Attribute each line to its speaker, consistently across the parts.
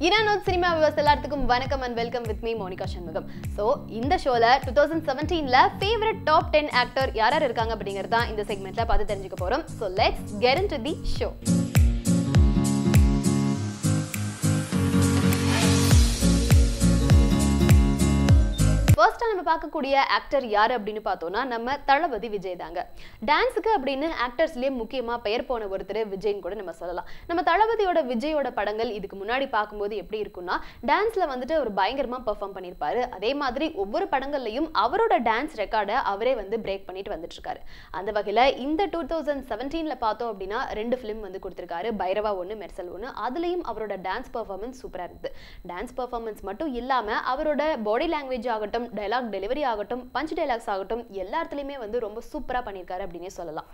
Speaker 1: இரானோத் cinema viewers எல்லாத்துக்கும் வணக்கம் and welcome with me Monika Shanmugam so இந்த ஷோல டூ தௌசண்ட் செவன்டீன்ல ஃபேவரட் டாப் டென் ஆக்டர் யார் யார் இருக்காங்க அப்படிங்கிறது தான் இந்த செக்மெண்ட்ல பார்த்து தெரிஞ்சுக்க போறோம் so let's get into the show ஃபர்ஸ்டா நம்ம பார்க்கக்கூடிய ஆக்டர் யார் அப்படின்னு பார்த்தோம்னா நம்ம தளபதி விஜய் தாங்க டான்ஸுக்கு அப்படின்னு ஆக்டர்ஸ்லயே முக்கியமா பெயர் போன ஒருத்தர் விஜய்னு கூட நம்ம சொல்லலாம் நம்ம தளபதியோட விஜயோட படங்கள் இதுக்கு முன்னாடி பார்க்கும்போது எப்படி இருக்கும்னா டான்ஸ்ல வந்துட்டு அவர் பயங்கரமா பெர்ஃபார்ம் பண்ணியிருப்பாரு அதே மாதிரி ஒவ்வொரு படங்கள்லையும் அவரோட டான்ஸ் ரெக்கார்டை அவரே வந்து பிரேக் பண்ணிட்டு வந்துட்டு இருக்காரு அந்த வகையில இந்த டூ தௌசண்ட் செவன்டீன்ல பார்த்தோம் அப்படின்னா ரெண்டு ஃபிலிம் வந்து கொடுத்திருக்காரு பைரவா ஒன்று மெர்சல் ஒன்று அதுலயும் அவரோட டான்ஸ் பெர்ஃபார்மன்ஸ் சூப்பரா இருந்தது டான்ஸ் பெர்ஃபார்மன்ஸ் மட்டும் இல்லாம அவரோட பாடி லாங்குவேஜ் ஆகட்டும் டைலாக் டெலிவரி ஆகட்டும் பஞ்ச் டைலாக்ஸ் ஆகட்டும் எல்லா இடத்துலையுமே வந்து ரொம்ப சூப்பரா பண்ணியிருக்காரு அப்படின்னே சொல்லலாம்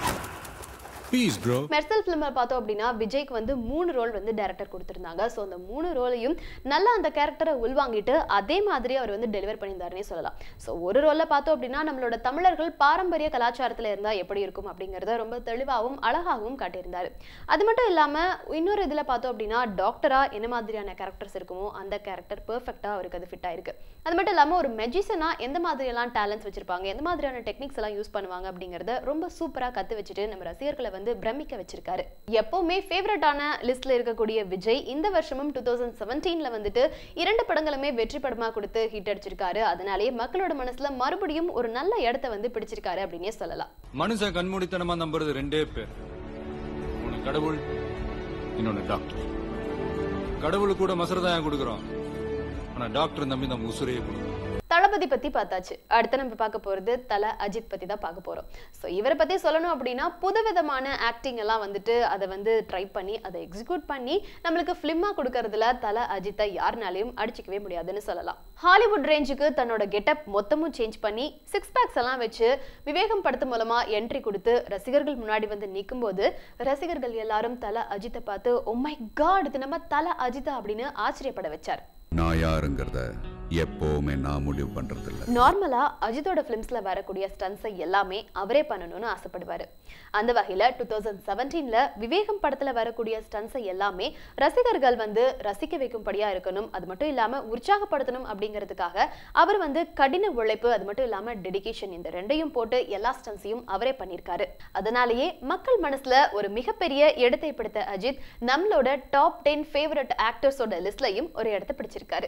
Speaker 2: Peace, bro.
Speaker 1: மெர்சல் ஃபிலிமை பார்த்தோம் அப்படின்னா விஜய்க்கு வந்து மூணு ரோல் வந்து டேரக்டர் கொடுத்துருந்தாங்க ஸோ அந்த மூணு ரோலையும் நல்லா அந்த கேரக்டரை உள்வாங்கிட்டு அதே மாதிரி அவர் வந்து டெலிவர் பண்ணியிருந்தாருன்னே சொல்லலாம் ஸோ ஒரு ரோலில் பார்த்தோம் அப்படின்னா நம்மளோட தமிழர்கள் பாரம்பரிய கலாச்சாரத்தில் இருந்தால் எப்படி இருக்கும் அப்படிங்கிறத ரொம்ப தெளிவாகவும் அழகாகவும் காட்டியிருந்தாரு அது மட்டும் இல்லாமல் இன்னொரு இதில் பார்த்தோம் அப்படின்னா டாக்டராக என்ன மாதிரியான கேரக்டர்ஸ் இருக்குமோ அந்த கேரக்டர் பெர்ஃபெக்டாக அவருக்கு அது ஃபிட் ஆயிருக்கு அது மட்டும் இல்லாமல் ஒரு மெஜிஷனாக எந்த மாதிரியெல்லாம் டேலண்ட்ஸ் வச்சிருப்பாங்க எந்த மாதிரியான டெக்னிக்ஸ் எல்லாம் யூஸ் பண்ணுவாங்க அப்படிங்கிறத ரொம்ப சூப்பராக கற்று வச்சுட்டு நம்ம ரசிகர்களை வந்து பிரமிக்க வச்சிருக்காரு எப்பவுமே ஃபேவரட்டான லிஸ்ட்ல இருக்கக்கூடிய விஜய் இந்த வருஷமும் டூ தௌசண்ட் செவன்டீன்ல வந்துட்டு இரண்டு படங்களுமே வெற்றி படமா கொடுத்து ஹிட் அடிச்சிருக்காரு அதனாலேயே மக்களோட மனசுல மறுபடியும் ஒரு நல்ல இடத்த வந்து பிடிச்சிருக்காரு அப்படின்னே சொல்லலாம்
Speaker 2: மனுஷன் கண்மூடித்தனமா நம்புறது ரெண்டே பேர் ஒன்னு கடவுள் இன்னொன்னு டாக்டர் கடவுள் கூட மசரதாயம் கொடுக்குறோம் ஆனா டாக்டர் நம்பி நம்ம உசுரையே கொடுக்குறோம்
Speaker 1: தளபதி பத்தி பார்த்தாச்சு அடுத்து நம்ம பார்க்க போறது தல அஜித் பத்தி தான் பார்க்க போறோம் ஸோ இவரை பத்தி சொல்லணும் அப்படின்னா புதுவிதமான ஆக்டிங் எல்லாம் வந்துட்டு அதை வந்து ட்ரை பண்ணி அதை எக்ஸிக்யூட் பண்ணி நம்மளுக்கு ஃபிலிமா கொடுக்கறதுல தல அஜித்தை யாருனாலையும் அடிச்சுக்கவே முடியாதுன்னு சொல்லலாம் ஹாலிவுட் ரேஞ்சுக்கு தன்னோட கெட்டப் மொத்தமும் சேஞ்ச் பண்ணி சிக்ஸ் பேக்ஸ் எல்லாம் வச்சு விவேகம் படத்து மூலமா என்ட்ரி கொடுத்து ரசிகர்கள் முன்னாடி வந்து நிற்கும் போது ரசிகர்கள் எல்லாரும் தல அஜித்தை பார்த்து ஓ மை காட் இது நம்ம தல அஜித்தா அப்படின்னு ஆச்சரியப்பட வச்சார்
Speaker 3: நான் யாருங்கிறத எப்பவுமே நான் முடிவு பண்றது இல்ல
Speaker 1: நார்மலா அஜித்தோட ஃபிலிம்ஸ்ல வரக்கூடிய ஸ்டன்ஸை எல்லாமே அவரே பண்ணணும்னு ஆசைப்படுவாரு அந்த வகையில டூ தௌசண்ட் செவன்டீன்ல விவேகம் படத்துல வரக்கூடிய ஸ்டன்ஸை எல்லாமே ரசிகர்கள் வந்து ரசிக்க வைக்கும்படியா இருக்கணும் அது மட்டும் இல்லாம உற்சாகப்படுத்தணும் அப்படிங்கிறதுக்காக அவர் வந்து கடின உழைப்பு அது மட்டும் இல்லாம டெடிகேஷன் இந்த ரெண்டையும் போட்டு எல்லா ஸ்டன்ஸையும் அவரே பண்ணியிருக்காரு அதனாலேயே மக்கள் மனசுல ஒரு மிகப்பெரிய இடத்தை பிடித்த அஜித் நம்மளோட டாப் டென் ஃபேவரட் ஆக்டர்ஸோட லிஸ்ட்லயும் ஒரு இடத்தை பிடிச்சிருக்காரு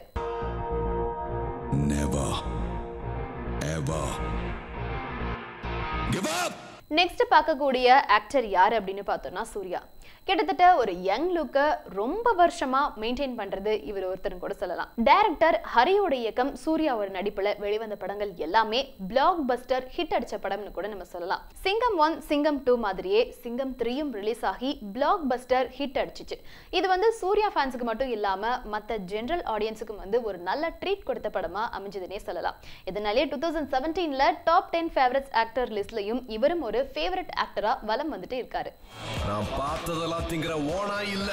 Speaker 3: never ever give up
Speaker 1: next பார்க்கக்கூடிய ஆக்டர் யார் அப்படின்னு பார்த்தோம்னா சூர்யா கிட்டத்தட்ட ஒரு யங் லுக்கை ரொம்ப வருஷமா மெயின்டைன் பண்றது இவர் ஒருத்தர் கூட சொல்லலாம் டைரக்டர் ஹரியோட இயக்கம் சூர்யாவோட நடிப்புல வெளிவந்த படங்கள் எல்லாமே பிளாக் பஸ்டர் ஹிட் அடிச்ச படம்னு கூட நம்ம சொல்லலாம் சிங்கம் ஒன் சிங்கம் டூ மாதிரியே சிங்கம் த்ரீயும் ரிலீஸ் ஆகி பிளாக் பஸ்டர் ஹிட் அடிச்சிச்சு இது வந்து சூர்யா ஃபேன்ஸுக்கு மட்டும் இல்லாம மத்த ஜென்ரல் ஆடியன்ஸுக்கும் வந்து ஒரு நல்ல ட்ரீட் கொடுத்த படமா அமைஞ்சதுன்னே சொல்லலாம் இதனாலே டூ தௌசண்ட் செவன்டீன்ல டாப் டென் ஃபேவரட்ஸ் ஆக்டர் லிஸ்ட்லயும் இவரும் ஒரு ஃபேவரட் ஆக்டரா வலம் வந்துட்டு இருக்காரு
Speaker 4: நான் பார்த்ததெல்லாம் திங்கிற ஓனா இல்ல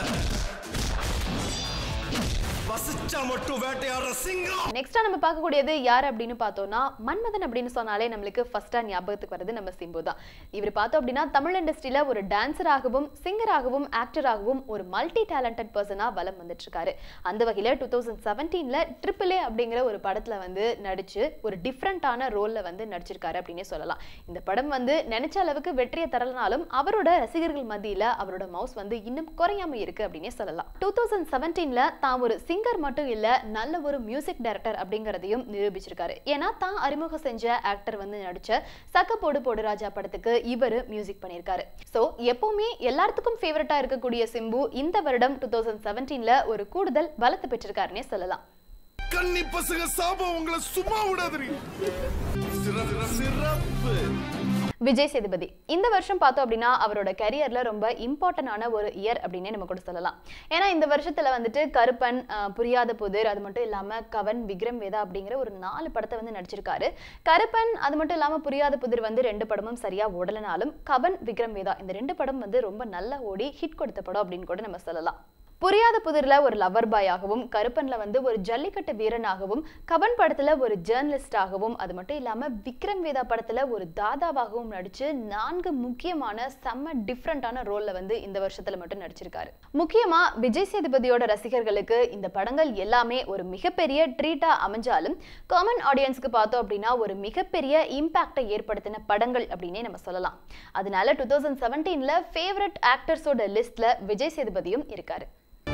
Speaker 4: பசிச்சா மட்டும் வேட்டையாடுற சிங்கம்
Speaker 1: நெக்ஸ்டா நம்ம பார்க்கக்கூடியது யார் அப்படின்னு பார்த்தோம்னா மன்மதன் அப்படின்னு சொன்னாலே நம்மளுக்கு ஃபர்ஸ்டா ஞாபகத்துக்கு வருது நம்ம சிம்பு தான் இவர் பார்த்தோம் அப்படின்னா தமிழ் இண்டஸ்ட்ரியில ஒரு டான்சராகவும் சிங்கராகவும் ஆக்டராகவும் ஒரு மல்டி டேலண்டட் பர்சனா வலம் வந்துட்டு இருக்காரு அந்த வகையில டூ தௌசண்ட் செவன்டீன்ல ட்ரிபிள் ஏ அப்படிங்கிற ஒரு படத்துல வந்து நடிச்சு ஒரு டிஃப்ரெண்டான ரோல்ல வந்து நடிச்சிருக்காரு அப்படின்னே சொல்லலாம் இந்த படம் வந்து நினைச்ச அளவுக்கு வெற்றியை தரலனாலும் அவரோட ரசிகர்கள் மத்தியில அவரோட மவுஸ் வந்து இன்னும் குறையாம இருக்கு அப்படின்னே சொல்லலாம் டூ தௌசண்ட் செவன்டீன்ல தான் ஒரு சிங்கர் மட்டும் இல்ல நல்ல ஒரு மியூசிக் டைரக்டர் அப்படிங்கறதையும் நிரூபிச்சிருக்காரு ஏன்னா தான் அறிமுகம் செஞ்ச ஆக்டர் வந்து நடிச்ச சக்க போடு போடு ராஜா படத்துக்கு இவரு மியூசிக் பண்ணியிருக்காரு சோ எப்பவுமே எல்லாத்துக்கும் ஃபேவரட்டா இருக்கக்கூடிய சிம்பு இந்த வருடம் டூ தௌசண்ட் செவன்டீன்ல ஒரு கூடுதல் பலத்தை பெற்றிருக்காருன்னே சொல்லலாம்
Speaker 4: கன்னி பசங்க சாபம் உங்களை சும்மா விடாதுரி சிறப்பு சிறப்பு
Speaker 1: விஜய் சேதுபதி இந்த வருஷம் பார்த்தோம் அப்படின்னா அவரோட கரியர்ல ரொம்ப இம்பார்ட்டன்டான ஒரு இயர் அப்படின்னே நம்ம கூட சொல்லலாம் ஏன்னா இந்த வருஷத்துல வந்துட்டு கருப்பன் அஹ், புரியாத புதிர் அது மட்டும் இல்லாம கவன் விக்ரம் வேதா அப்படிங்கிற ஒரு நாலு படத்தை வந்து நடிச்சிருக்காரு கருப்பன் அது மட்டும் இல்லாம புரியாத புதிர் வந்து ரெண்டு படமும் சரியா ஓடலனாலும் கவன் விக்ரம் வேதா இந்த ரெண்டு படம் வந்து ரொம்ப நல்லா ஓடி ஹிட் கொடுத்த படம் அப்படின்னு கூட நம்ம சொல்லலாம் புரியாத புதிர்ல ஒரு லவர் பாயாகவும் கருப்பன்ல வந்து ஒரு ஜல்லிக்கட்டு வீரனாகவும் கபன் படத்துல ஒரு ஜேர்னலிஸ்டாகவும் அது மட்டும் இல்லாம விக்ரம் வேதா படத்துல ஒரு தாதாவாகவும் நடிச்சு நான்கு முக்கியமான செம்ம டிஃப்ரெண்டான ரோல்ல வந்து இந்த வருஷத்துல மட்டும் நடிச்சிருக்காரு முக்கியமா விஜய் சேதுபதியோட ரசிகர்களுக்கு இந்த படங்கள் எல்லாமே ஒரு மிகப்பெரிய ட்ரீட்டா அமைஞ்சாலும் காமன் ஆடியன்ஸ்க்கு பார்த்தோம் அப்படின்னா ஒரு மிகப்பெரிய இம்பாக்டை ஏற்படுத்தின படங்கள் அப்படின்னே நம்ம சொல்லலாம் அதனால டூ தௌசண்ட் செவன்டீன்ல ஃபேவரட் ஆக்டர்ஸோட லிஸ்ட்ல விஜய் சேதுபதியும் இருக்காரு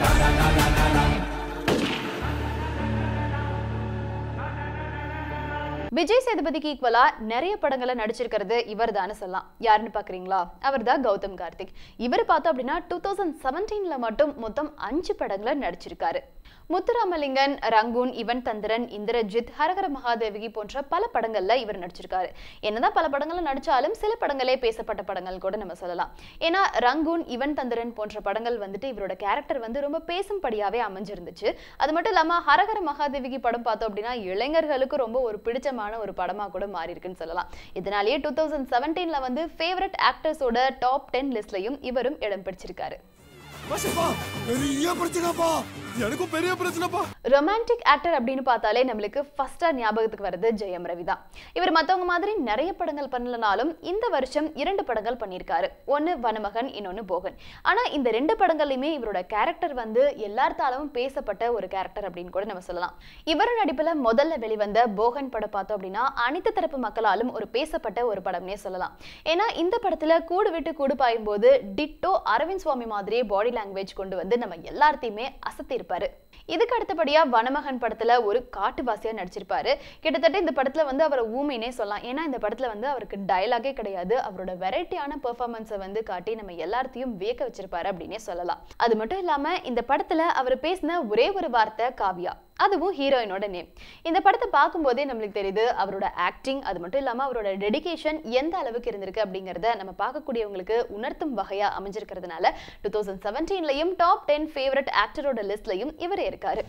Speaker 1: விஜய் சேதுபதிக்கு ஈக்குவலா நிறைய படங்களை நடிச்சிருக்கிறது இவர் தானே சொல்லலாம் யாருன்னு பாக்குறீங்களா அவர் தான் கௌதம் கார்த்திக் இவர் பார்த்தோம் அப்படின்னா டூ தௌசண்ட் செவன்டீன்ல மட்டும் மொத்தம் அஞ்சு படங்களை நடிச்சிருக்காரு முத்துராமலிங்கன் ரங்கூன் இவன் தந்திரன் இந்திரஜித் ஹரஹர மகாதேவி போன்ற பல படங்கள்ல இவர் நடிச்சிருக்காரு என்னதான் பல படங்கள்ல நடிச்சாலும் சில படங்களே பேசப்பட்ட படங்கள் கூட நம்ம சொல்லலாம் ஏன்னா ரங்கூன் இவன் தந்திரன் போன்ற படங்கள் வந்துட்டு இவரோட கேரக்டர் வந்து ரொம்ப பேசும்படியாவே அமைஞ்சிருந்துச்சு அது மட்டும் இல்லாம ஹரஹர மகாதேவிக்கு படம் பார்த்தோம் அப்படின்னா இளைஞர்களுக்கு ரொம்ப ஒரு பிடிச்சமான ஒரு படமா கூட மாறி இருக்குன்னு சொல்லலாம் இதனாலேயே டூ தௌசண்ட் செவன்டீன்ல வந்து ஃபேவரட் ஆக்டர்ஸோட டாப் டென் லிஸ்ட்லயும் இவரும் இடம் பிடிச்சிருக்காரு
Speaker 4: பெரிய பிரச்சனைப்பா எனக்கும் பெரிய பிரச்சனைப்பா
Speaker 1: ரொமான்டிக் ஆக்டர் அப்படின்னு பார்த்தாலே நம்மளுக்கு ஃபர்ஸ்டா ஞாபகத்துக்கு வருது ஜெயம் ரவி தான் இவர் மத்தவங்க மாதிரி நிறைய படங்கள் பண்ணலனாலும் இந்த வருஷம் இரண்டு படங்கள் பண்ணியிருக்காரு ஒன்னு வனமகன் இன்னொன்னு போகன் ஆனா இந்த ரெண்டு படங்கள்லயுமே இவரோட கேரக்டர் வந்து எல்லார்த்தாலும் பேசப்பட்ட ஒரு கேரக்டர் அப்படின்னு கூட நம்ம சொல்லலாம் இவர் நடிப்புல முதல்ல வெளிவந்த போகன் படம் பார்த்தோம் அப்படின்னா அனைத்து தரப்பு மக்களாலும் ஒரு பேசப்பட்ட ஒரு படம்னே சொல்லலாம் ஏன்னா இந்த படத்துல கூடு விட்டு கூடு பாயும் போது டிட்டோ அரவிந்த் சுவாமி மாதிரியே பாடி லாங்குவேஜ் கொண்டு வந்து நம்ம எல்லாத்தையுமே அசத்தி இருப்பாரு இதுக்கு அடுத்தபடியா வனமகன் படத்துல ஒரு காட்டுவாசியா நடிச்சிருப்பாரு கிட்டத்தட்ட இந்த படத்துல வந்து அவரை ஊமைனே சொல்லலாம் ஏன்னா இந்த படத்துல வந்து அவருக்கு டயலாகே கிடையாது அவரோட வெரைட்டியான பெர்ஃபார்மன்ஸை வந்து காட்டி நம்ம எல்லாத்தையும் வியக்க வச்சிருப்பாரு அப்படின்னே சொல்லலாம் அது மட்டும் இல்லாம இந்த படத்துல அவர் பேசின ஒரே ஒரு வார்த்தை காவியா அதுவும் ஹீரோயினோட நேம் இந்த படத்தை பார்க்கும்போதே நம்மளுக்கு தெரியுது அவரோட ஆக்டிங் அது மட்டும் இல்லாம அவரோட டெடிகேஷன் எந்த அளவுக்கு இருந்திருக்கு அப்படிங்கறத நம்ம பார்க்கக்கூடியவங்களுக்கு உணர்த்தும் வகையா அமைஞ்சிருக்கிறதுனால டூ தௌசண்ட் செவன்டீன்லயும் டாப் டென் ஃபேவரட் ஆக்டரோட லிஸ்ட்லயும் இவர் இருக்காரு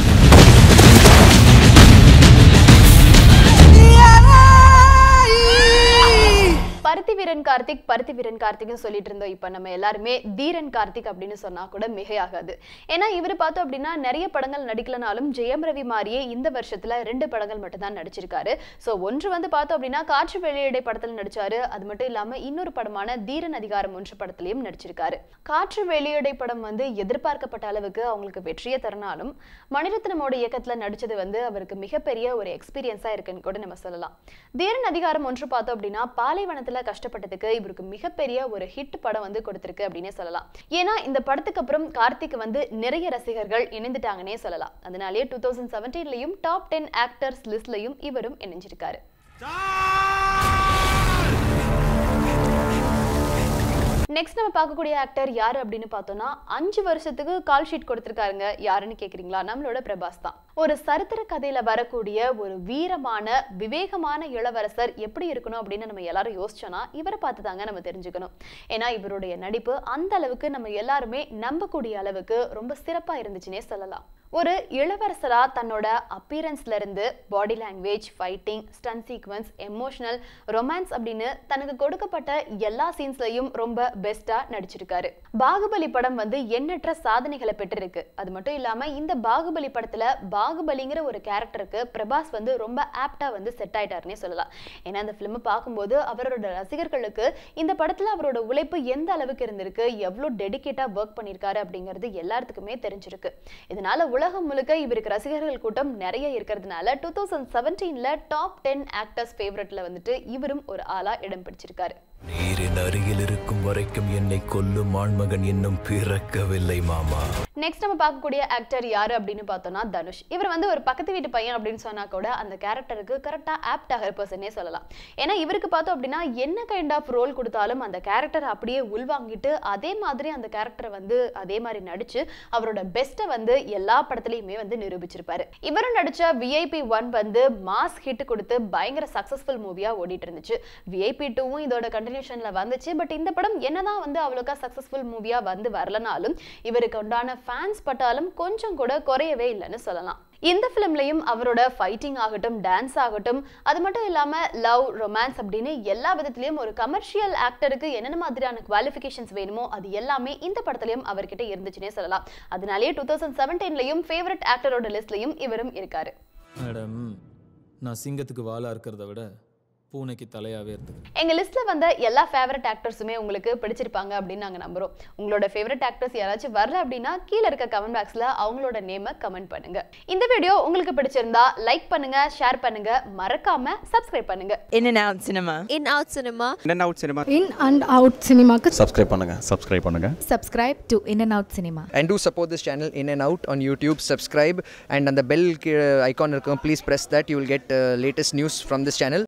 Speaker 1: பருத்தி வீரன் கார்த்திக் பருத்தி வீரன் கார்த்திக்னு சொல்லிட்டு இருந்தோம் இப்போ நம்ம எல்லாருமே தீரன் கார்த்திக் அப்படின்னு சொன்னா கூட மிகையாகாது ஏன்னா இவர் பார்த்தோம் அப்படின்னா நிறைய படங்கள் நடிக்கலனாலும் ஜெயம் ரவி மாதிரியே இந்த வருஷத்துல ரெண்டு படங்கள் மட்டும் தான் நடிச்சிருக்காரு ஸோ ஒன்று வந்து பார்த்தோம் அப்படின்னா காற்று வெளியிடை படத்தில் நடிச்சாரு அது மட்டும் இல்லாம இன்னொரு படமான தீரன் அதிகாரம் ஒன்று படத்திலையும் நடிச்சிருக்காரு காற்று வெளியிடை படம் வந்து எதிர்பார்க்கப்பட்ட அளவுக்கு அவங்களுக்கு வெற்றியை தரனாலும் மணிரத்னமோட இயக்கத்துல நடிச்சது வந்து அவருக்கு மிகப்பெரிய ஒரு எக்ஸ்பீரியன்ஸா இருக்குன்னு கூட நம்ம சொல்லலாம் தீரன் அதிகாரம் ஒன்று பார்த்தோம் அப்படின்னா பாலைவனத்துல கஷ்டப்பட்டதுக்கு இவருக்கு மிகப்பெரிய ஒரு ஹிட் படம் வந்து கொடுத்திருக்கு அப்படின்னே சொல்லலாம் ஏன்னா இந்த படத்துக்கு அப்புறம் கார்த்திக் வந்து நிறைய ரசிகர்கள் இணைந்துட்டாங்கன்னே சொல்லலாம் அதனாலேயே டூ தௌசண்ட் செவன்டீன்லயும் டாப் டென் ஆக்டர்ஸ் லிஸ்ட்லயும் இவரும் இணைஞ்சிருக்காரு நெக்ஸ்ட் நம்ம பார்க்கக்கூடிய ஆக்டர் யாரு அப்படின்னு பார்த்தோம்னா அஞ்சு வருஷத்துக்கு கால் ஷீட் கொடுத்திருக்காருங்க யாருன்னு கேக்குறீங்களா நம்மளோட பிரபாஸ் தான் ஒரு சரித்திர கதையில வரக்கூடிய ஒரு வீரமான விவேகமான இளவரசர் எப்படி இருக்கணும் அப்படின்னு நம்ம எல்லாரும் யோசிச்சோம்னா இவரை பார்த்து தாங்க நம்ம தெரிஞ்சுக்கணும் ஏன்னா இவருடைய நடிப்பு அந்த அளவுக்கு நம்ம எல்லாருமே நம்பக்கூடிய அளவுக்கு ரொம்ப சிறப்பா இருந்துச்சுன்னே சொல்லலாம் ஒரு இளவரசரா தன்னோட அப்பீரன்ஸ்ல இருந்து body language fighting stunt sequence emotional romance அப்படின்னு தனக்கு கொடுக்கப்பட்ட எல்லா சீன்ஸ்லயும் ரொம்ப பெஸ்டா நடிச்சிருக்காரு பாகுபலி படம் வந்து எண்ணற்ற சாதனைகளை பெற்றிருக்கு அது மட்டும் இல்லாம இந்த பாகுபலி படத்துல பாகுபலிங்கிற ஒரு கேரக்டருக்கு பிரபாஸ் வந்து ரொம்ப ஆப்டா வந்து செட் ஆயிட்டாருன்னே சொல்லலாம் ஏன்னா அந்த ஃபிலிம் பார்க்கும்போது அவரோட ரசிகர்களுக்கு இந்த படத்துல அவரோட உழைப்பு எந்த அளவுக்கு இருந்திருக்கு எவ்வளவு டெடிகேட்டா ஒர்க் பண்ணியிருக்காரு அப்படிங்கிறது எல்லாத்துக்குமே தெரிஞ்சிருக்கு இதனால உலகம் முழுக்க இவருக்கு ரசிகர்கள் கூட்டம் நிறைய இருக்கிறதுனால டூ தௌசண்ட் செவன்டீன்ல டாப் டென் ஆக்டர்ஸ் ஃபேவரட்ல வந்துட்டு இவரும் ஒரு ஆளா இடம் பிடிச்சிருக்காரு
Speaker 5: நீரின் அருகில் இருக்கும் வரைக்கும் என்னை கொல்லும் ஆண்மகன் இன்னும் பிறக்கவில்லை மாமா
Speaker 1: நெக்ஸ்ட் நம்ம பார்க்கக்கூடிய ஆக்டர் யாரு அப்படின்னு பார்த்தோம்னா தனுஷ் இவர் வந்து ஒரு பக்கத்து வீட்டு பையன் அப்படின்னு சொன்னா கூட அந்த கேரக்டருக்கு கரெக்டா ஆப்ட் ஆகிற பர்சனே சொல்லலாம் ஏன்னா இவருக்கு பார்த்தோம் அப்படின்னா என்ன கைண்ட் ஆஃப் ரோல் கொடுத்தாலும் அந்த கேரக்டர் அப்படியே உள்வாங்கிட்டு அதே மாதிரி அந்த கேரக்டரை வந்து அதே மாதிரி நடிச்சு அவரோட பெஸ்ட்டை வந்து எல்லா படத்துலயுமே வந்து நிரூபிச்சிருப்பாரு இவரும் நடிச்ச விஐபி ஒன் வந்து மாஸ் ஹிட் கொடுத்து பயங்கர சக்சஸ்ஃபுல் மூவியா ஓடிட்டு இருந்துச்சு விஐபி டூவும் இதோட கண்டினியூஷன்ல வந்துச்சு பட் இந்த படம் என்னதான் வந்து அவ்வளோக்கா சக்சஸ்ஃபுல் மூவியா வந்து வரலனாலும் இவருக்கு உண்டான ஃபேன்ஸ் பட்டாலும் கொஞ்சம் கூட குறையவே இல்லைன்னு சொல்லலாம் இந்த ஃபிலிம்லையும் அவரோட ஃபைட்டிங் ஆகட்டும் டான்ஸ் ஆகட்டும் அது மட்டும் இல்லாம லவ் ரொமான்ஸ் அப்படின்னு எல்லா விதத்திலயும் ஒரு கமர்ஷியல் ஆக்டருக்கு என்னென்ன மாதிரியான குவாலிஃபிகேஷன்ஸ் வேணுமோ அது எல்லாமே இந்த படத்துலயும் அவர்கிட்ட இருந்துச்சுன்னே சொல்லலாம் அதனாலேயே டூ தௌசண்ட் செவன்டீன்லையும் ஃபேவரட் ஆக்டரோட லிஸ்ட்லயும் இவரும் இருக்காரு
Speaker 6: மேடம் நான் சிங்கத்துக்கு வாலா இருக்கிறத விட பூனைக்கு தலையாவே இருந்துக்கிறேன்
Speaker 1: எங்க லிஸ்ட்ல வந்த எல்லா ஃபேவரட் ஆக்டர்ஸுமே உங்களுக்கு பிடிச்சிருப்பாங்க அப்படின்னு நாங்க நம்புறோம் உங்களோட ஃபேவரட் ஆக்டர்ஸ் யாராச்சும் வரல அப்படின்னா கீழே இருக்க கமெண்ட் பாக்ஸ்ல அவங்களோட நேமை கமெண்ட் பண்ணுங்க இந்த வீடியோ உங்களுக்கு பிடிச்சிருந்தா லைக் பண்ணுங்க ஷேர் பண்ணுங்க மறக்காம சப்ஸ்கிரைப் பண்ணுங்க
Speaker 7: In and out cinema.
Speaker 8: in out cinema
Speaker 4: in out cinema
Speaker 9: in and out சினிமாக்கு
Speaker 4: சப்ஸ்கிரைப் பண்ணுங்க சப்ஸ்கிரைப் பண்ணுங்க
Speaker 9: subscribe to in and out cinema
Speaker 10: and do support this channel in and out on youtube subscribe and on the bell ki- icon இருக்கும், please press that you will get uh, latest news from this channel